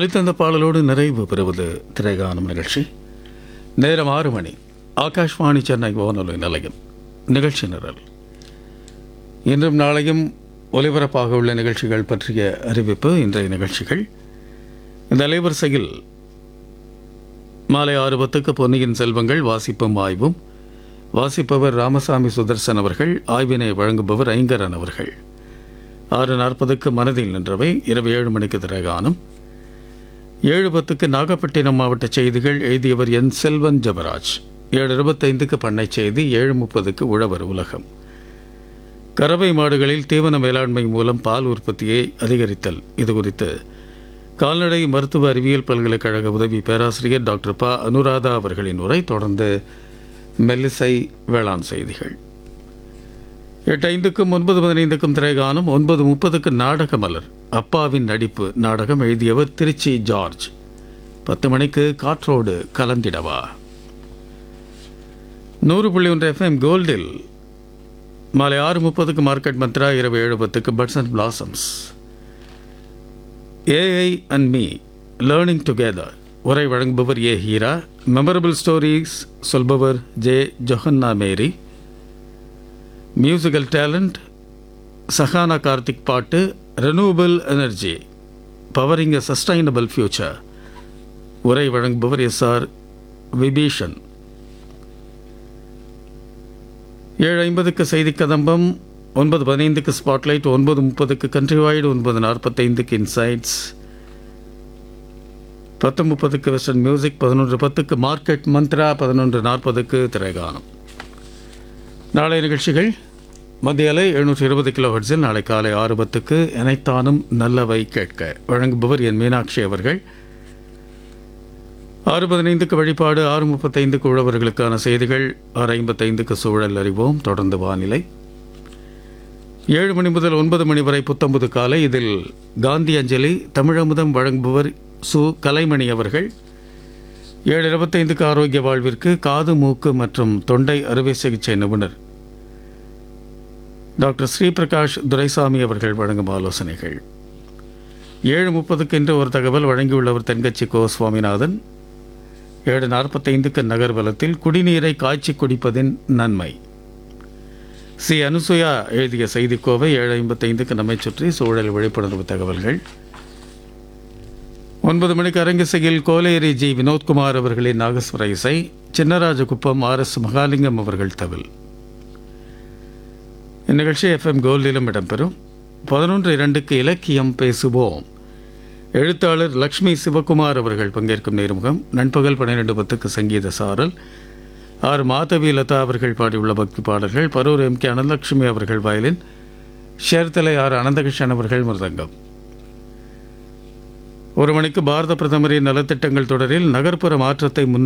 ஒளித்தந்த பாடலோடு நிறைவு பெறுவது திரைகானம் நிகழ்ச்சி நேரம் ஆறு மணி ஆகாஷ்வாணி சென்னை வானொலி நிலையம் நிகழ்ச்சி நிரல் இன்றும் நாளையும் ஒலிபரப்பாக உள்ள நிகழ்ச்சிகள் பற்றிய அறிவிப்பு இன்றைய நிகழ்ச்சிகள் இந்த அலைவரிசையில் மாலை ஆறு பத்துக்கு பொன்னியின் செல்வங்கள் வாசிப்பும் ஆய்வும் வாசிப்பவர் ராமசாமி சுதர்சன் அவர்கள் ஆய்வினை வழங்குபவர் ஐங்கரன் அவர்கள் ஆறு நாற்பதுக்கு மனதில் நின்றவை இரவு ஏழு மணிக்கு திரைகானம் ஏழு பத்துக்கு நாகப்பட்டினம் மாவட்ட செய்திகள் எழுதியவர் என் செல்வன் ஜபராஜ் ஏழு இருபத்தைந்துக்கு பண்ணை செய்தி ஏழு முப்பதுக்கு உழவர் உலகம் கறவை மாடுகளில் தீவன மேலாண்மை மூலம் பால் உற்பத்தியை அதிகரித்தல் இது குறித்து கால்நடை மருத்துவ அறிவியல் பல்கலைக்கழக உதவி பேராசிரியர் டாக்டர் ப அனுராதா அவர்களின் உரை தொடர்ந்து மெல்லிசை வேளாண் செய்திகள் எட்டு ஐந்துக்கும் ஒன்பது பதினைந்துக்கும் திரைகானம் ஒன்பது முப்பதுக்கு நாடக மலர் அப்பாவின் நடிப்பு நாடகம் எழுதியவர் திருச்சி ஜார்ஜ் பத்து மணிக்கு காற்றோடு கலந்திடவா நூறு புள்ளி ஒன்று எஃப்எம் கோல்டில் மாலை ஆறு முப்பதுக்கு மார்க்கெட் மந்த்ரா இரவு ஏழு பத்துக்கு buds and blossoms AI and me learning together உரை வழங்குபவர் ஏ ஹீரா மெமரபிள் ஸ்டோரிஸ் சொல்பவர் J Johanna Mary musical talent Sahana Karthik பாட்டு renewable energy powering a sustainable future உரை வழங்குபவர் எஸ் ஆர் விபீஷன் ஏழு ஐம்பதுக்கு செய்தி கதம்பம் ஒன்பது பதினைந்துக்கு ஸ்பாட்லைட் ஒன்பது முப்பதுக்கு கண்ட்ரி வைடு ஒன்பது நாற்பத்தைந்துக்கு இன்சைட்ஸ் பத்து முப்பதுக்கு வெஸ்டர்ன் மியூசிக் பதினொன்று பத்துக்கு மார்க்கெட் மந்த்ரா பதினொன்று நாற்பதுக்கு திரைகானம் நாளை நிகழ்ச்சிகள் மத்திய அலை எழுநூற்றி இருபது கிலோ ஹெர்ட்ஸில் நாளை காலை ஆறு பத்துக்கு எனைத்தானும் நல்லவை கேட்க வழங்குபவர் என் மீனாட்சி அவர்கள் ஆறு பதினைந்துக்கு வழிபாடு ஆறு முப்பத்தைந்துக்கு உழவர்களுக்கான செய்திகள் ஆறு ஐம்பத்தைந்துக்கு சூழல் அறிவோம் தொடர்ந்து வானிலை ஏழு மணி முதல் ஒன்பது மணி வரை புத்தம்புது காலை இதில் காந்தி அஞ்சலி தமிழமுதம் வழங்குபவர் சு கலைமணி அவர்கள் ஏழு இருபத்தைந்துக்கு ஆரோக்கிய வாழ்விற்கு காது மூக்கு மற்றும் தொண்டை அறுவை சிகிச்சை நிபுணர் டாக்டர் ஸ்ரீபிரகாஷ் துரைசாமி அவர்கள் வழங்கும் ஆலோசனைகள் ஏழு முப்பதுக்கு இன்று ஒரு தகவல் வழங்கியுள்ளவர் தென்கட்சி கோ சுவாமிநாதன் ஏழு நாற்பத்தைந்துக்கு நகர்வலத்தில் குடிநீரை காய்ச்சி குடிப்பதின் நன்மை சி அனுசுயா எழுதிய செய்திக்கோவை ஏழு ஐம்பத்தைந்துக்கு நம்மை சுற்றி சூழல் விழிப்புணர்வு தகவல்கள் ஒன்பது மணிக்கு அரங்கிசையில் கோலேரி ஜி வினோத்குமார் அவர்களின் நாகஸ்வர இசை சின்னராஜகுப்பம் ஆர் எஸ் மகாலிங்கம் அவர்கள் தவில் இந்நிகழ்ச்சி எஃப்எம் கோல்டிலும் இடம்பெறும் பதினொன்று இரண்டுக்கு இலக்கியம் பேசுவோம் எழுத்தாளர் லக்ஷ்மி சிவகுமார் அவர்கள் பங்கேற்கும் நேர்முகம் நண்பகல் பன்னிரெண்டு பத்துக்கு சங்கீத சாரல் ஆர் மாதவி லதா அவர்கள் பாடியுள்ள பக்தி பாடல்கள் பரூர் எம் கே அனந்தலட்சுமி அவர்கள் வயலின் ஷேர்தலை ஆர் அனந்தகிருஷ்ணன் அவர்கள் மிருதங்கம் ஒரு மணிக்கு பாரத பிரதமரின் நலத்திட்டங்கள் தொடரில் நகர்ப்புற மாற்றத்தை முன்னெடுத்து